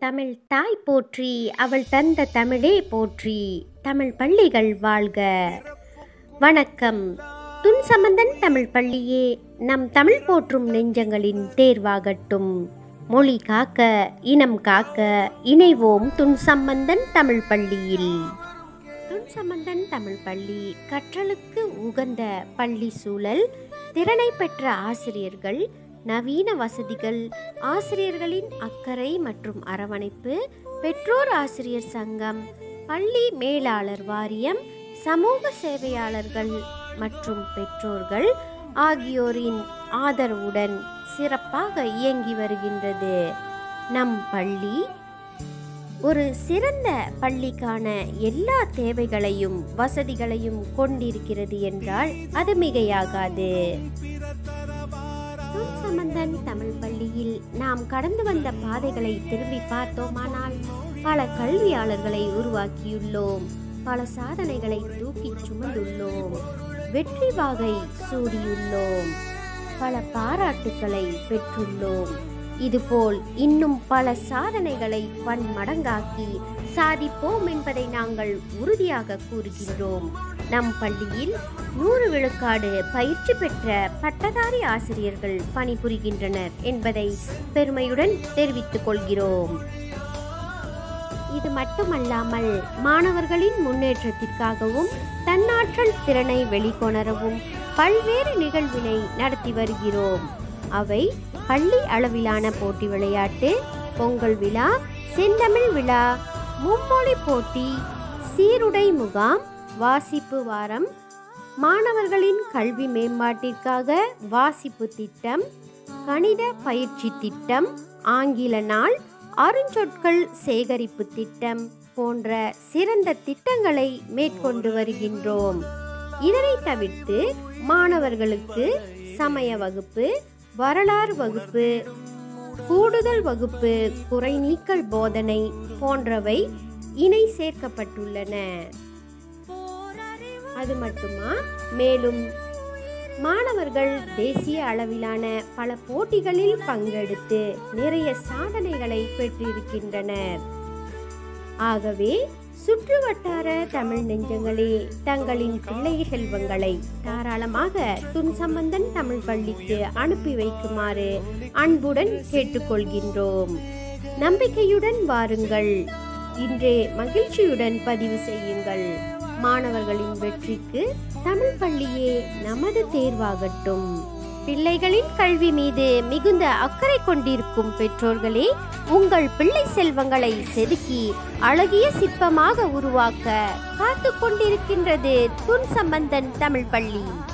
தமிழ் தாய் போற்றி அவள் தந்த தமிழே போற்றி தமிழ் பள்ளிகள் வாழ்க வணக்கம் துன் சம்பந்தன் தமிழ் பள்ளியே நம் தமிழ் போற்றும் நெஞ்சங்களின் தேர்வாகட்டும் மொழி காக்க இனம் காக்க இணைவோம் துன் சம்பந்தன் தமிழ் பள்ளியில் துன் சம்பந்தன் தமிழ் பள்ளி கற்றலுக்கு உகந்த பள்ளி சூழல் திறனை பெற்ற ஆசிரியர்கள் நவீன வசதிகள் ஆசிரியர்களின் அக்கறை மற்றும் அரவணைப்பு பெற்றோர் ஆசிரியர் சங்கம் பள்ளி மேலாளர் வாரியம் சமூக சேவையாளர்கள் மற்றும் பெற்றோர்கள் ஆகியோரின் ஆதரவுடன் சிறப்பாக இயங்கி வருகின்றது நம் பள்ளி ஒரு சிறந்த பள்ளிக்கான எல்லா தேவைகளையும் வசதிகளையும் கொண்டிருக்கிறது என்றால் அது மிகையாகாது துன் சம்பந்தன் தமிழ் பள்ளியில் நாம் கடந்து வந்த பாதைகளை திரும்பி பார்த்தோமானால் பல கல்வியாளர்களை உருவாக்கியுள்ளோம் பல சாதனைகளை தூக்கிச் சுமந்துள்ளோம் வெற்றி வாகை சூடியுள்ளோம் பல பாராட்டுக்களை பெற்றுள்ளோம் இதுபோல் இன்னும் பல சாதனைகளை பன்மடங்காக்கி சாதிப்போம் என்பதை நாங்கள் உறுதியாக கூறுகின்றோம் நம் பள்ளியில் நூறு விழுக்காடு பயிற்சி பெற்ற பட்டதாரி ஆசிரியர்கள் பணிபுரிகின்றனர் என்பதை பெருமையுடன் தெரிவித்துக் கொள்கிறோம் இது மட்டுமல்லாமல் மாணவர்களின் முன்னேற்றத்திற்காகவும் தன்னாற்றல் திறனை வெளிக்கொணரவும் பல்வேறு நிகழ்வினை நடத்தி வருகிறோம் அவை பள்ளி அளவிலான போட்டி விளையாட்டு பொங்கல் விழா செந்தமிழ் விழா மும்மொழி போட்டி சீருடை முகாம் வாசிப்பு வாரம் மாணவர்களின் கல்வி மேம்பாட்டிற்காக வாசிப்பு திட்டம் கணித பயிற்சி திட்டம் ஆங்கில நாள் அருஞ்சொற்கள் சேகரிப்பு திட்டம் போன்ற சிறந்த திட்டங்களை மேற்கொண்டு வருகின்றோம் இதனை தவிர்த்து மாணவர்களுக்கு சமய வகுப்பு வரலாறு வகுப்பு கூடுதல் வகுப்பு குறைநீக்கல் போதனை போன்றவை இணை சேர்க்கப்பட்டுள்ளன அது மட்டுமா மேலும் மாணவர்கள் தேசிய அளவிலான பல போட்டிகளில் பங்கெடுத்து நிறைய சாதனைகளை பெற்றிருக்கின்றனர் ஆகவே சுற்று வட்டார தமிழ் நெஞ்சங்களே தங்களின் பிள்ளை செல்வங்களை தாராளமாக துன் சம்பந்தன் தமிழ் பள்ளிக்கு அனுப்பி வைக்குமாறு அன்புடன் கேட்டுக்கொள்கின்றோம் நம்பிக்கையுடன் வாருங்கள் இன்றே மகிழ்ச்சியுடன் பதிவு செய்யுங்கள் மாணவர்களின் வெற்றிக்கு தமிழ் பள்ளியே நமது தேர்வாகட்டும் பிள்ளைகளின் கல்வி மீது மிகுந்த அக்கறை கொண்டிருக்கும் பெற்றோர்களே உங்கள் பிள்ளை செல்வங்களை செதுக்கி அழகிய சிற்பமாக உருவாக்க காத்து கொண்டிருக்கின்றது துன் சம்பந்தன் தமிழ் பள்ளி